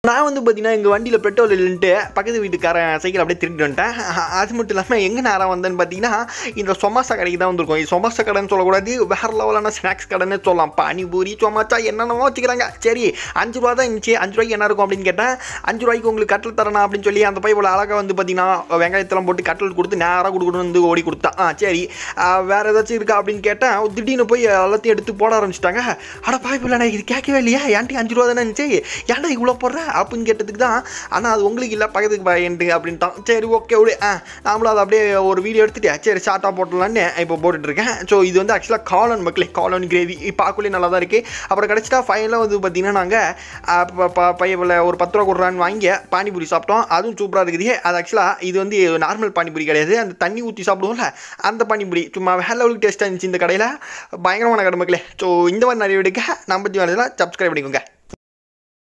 நான் வந்து பார்த்தீங்கன்னா எங்கள் வண்டியில் பெட்ரோல் இல்லைன்ட்டு பக்கத்து வீட்டுக்காரன் சைக்கிள் அப்படியே திருட்டு வந்துட்டேன் அ- அது மட்டும் இல்லாமல் எங்கே நேரம் வந்தேன்னு பார்த்தீங்கன்னா இந்த சொமாசா கடைக்கு தான் வந்திருக்கோம் இது சொமாசா கடைன்னு சொல்லக்கூடாது வேறு லெவலான ஸ்நாக்ஸ் கடைன்னு சொல்லலாம் பானிபூரி சொமாச்சா என்னென்னமோ வச்சுக்கிறாங்க சரி அஞ்சு ரூபா தான் இருந்துச்சு அஞ்சு ரூபாய்க்கு என்ன இருக்கும் அப்படின்னு கேட்டேன் அஞ்சு ரூபாய்க்கு உங்களுக்கு கட்டல் தரணும் அப்படின்னு சொல்லி அந்த பைப்பில் அழகாக வந்து பார்த்தீங்கன்னா வெங்காயத்தெல்லாம் போட்டு கட்டல் கொடுத்து நேராக கொடுக்கணும் வந்து ஓடி கொடுத்தான் ஆ சரி ஆ, வேற ஏதாச்சும் இருக்கா அப்படின்னு கேட்டேன் திடீர்னு போய் எல்லாத்தையும் எடுத்து போட ஆரம்பிச்சிட்டாங்க அட பாய்ப்பில் நான் இது கேட்கவே இல்லையா ஏன்ட்டி அஞ்சு ரூபா தானே இருந்துச்சு ஏன்டா இவ்வளோ போடுற அப்படின்னு கேட்டதுக்கு தான் ஆனால் அது உங்களுக்கு இல்லை பக்கத்துக்கு பையன்ட்டு அப்படின்ட்டான் சரி ஓகே விடு ஆ நாமளும் அதை அப்படியே ஒரு வீடியோ எடுத்துட்டு சரி ஷார்ட்டாக போட்டலான்னு இப்போ போட்டுட்ருக்கேன் ஸோ இது வந்து ஆக்சுவலாக காளான் மக்களே காளான் கிரேவி பார்க்கலே நல்லா தான் இருக்குது அப்புறம் கிடச்சிட்டா ஃபைனலாக வந்து பார்த்தீங்கன்னா நாங்கள் பையவில் ஒரு பத்து ரூபா கொடுறான்னு வாங்கி பானிபூரி சாப்பிட்டோம் அதுவும் சூப்பராக இருக்குது அது ஆக்சுவலாக இது வந்து நார்மல் பானிபூரி கிடையாது அந்த தண்ணி ஊற்றி சாப்பிடுவோம்ல அந்த பானிபூரி சும்மா வேற லெவலுக்கு டேஸ்ட்டாக இருந்துச்சு இந்த கடையில் பயங்கரமான கடை மக்களே ஸோ இந்த மாதிரி நிறைய வீடுக்கு நம்ம சேனலில் சப்ஸ்கிரைப் பண்ணிக்கோங்க